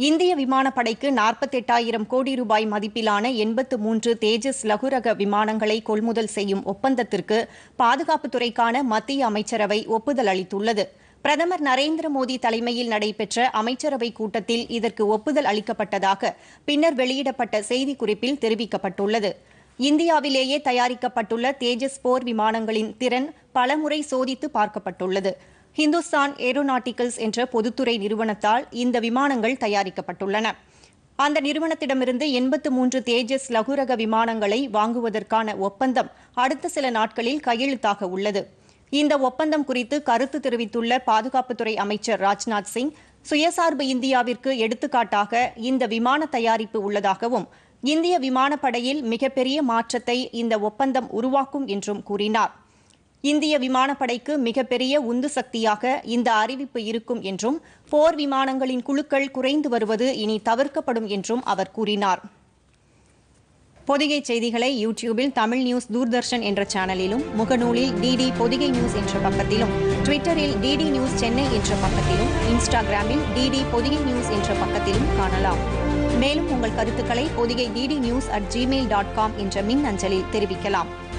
இந்திய விமானப்படைக்கு நாற்பத்தெட்டாயிரம் கோடி ரூபாய் மதிப்பிலான எண்பத்து மூன்று தேஜஸ் லகுரக விமானங்களை கொள்முதல் செய்யும் ஒப்பந்தத்திற்கு பாதுகாப்புத்துறைக்கான மத்திய அமைச்சரவை ஒப்புதல் அளித்துள்ளது பிரதமர் நரேந்திர மோடி தலைமையில் நடைபெற்ற அமைச்சரவைக் கூட்டத்தில் இதற்கு ஒப்புதல் அளிக்கப்பட்டதாக பின்னர் வெளியிடப்பட்ட செய்திக்குறிப்பில் தெரிவிக்கப்பட்டுள்ளது இந்தியாவிலேயே தயாரிக்கப்பட்டுள்ள தேஜஸ் போர் விமானங்களின் திறன் பலமுறை சோதித்து பார்க்கப்பட்டுள்ளது ஹிந்துஸ்தான் ஏரோநாட்டிக்கல்ஸ் என்ற பொதுத்துறை நிறுவனத்தால் இந்த விமானங்கள் தயாரிக்கப்பட்டுள்ளன அந்த நிறுவனத்திடமிருந்து எண்பத்து மூன்று தேஜஸ் லகுரக விமானங்களை வாங்குவதற்கான ஒப்பந்தம் அடுத்த சில நாட்களில் கையெழுத்தாக உள்ளது இந்த ஒப்பந்தம் குறித்து கருத்து தெரிவித்துள்ள பாதுகாப்புத்துறை அமைச்சர் ராஜ்நாத் சிங் சுயசார்பு இந்தியாவிற்கு எடுத்துக்காட்டாக இந்த விமான தயாரிப்பு உள்ளதாகவும் இந்திய விமானப்படையில் மிகப்பெரிய மாற்றத்தை இந்த ஒப்பந்தம் உருவாக்கும் என்றும் கூறினார் இந்திய விமானப்படைக்கு மிகப்பெரிய உந்து சக்தியாக இந்த அறிவிப்பு இருக்கும் என்றும் போர் விமானங்களின் குழுக்கள் குறைந்து வருவது இனி தவிர்க்கப்படும் என்றும் அவர் கூறினார் பொதிகை செய்திகளை யூடியூபில் தமிழ் நியூஸ் தூர்தர்ஷன் என்ற சேனலிலும் முகநூலில் டிடி பொதிகை நியூஸ் என்ற பக்கத்திலும் ட்விட்டரில் டிடி நியூஸ் சென்னை என்ற பக்கத்திலும் இன்ஸ்டாகிராமில் டிடி பொதிகை நியூஸ் என்ற பக்கத்திலும் காணலாம் மேலும் உங்கள் கருத்துக்களை Podhigai DD news at Gmail dot com என்ற மின் அஞ்சலில் தெரிவிக்கலாம்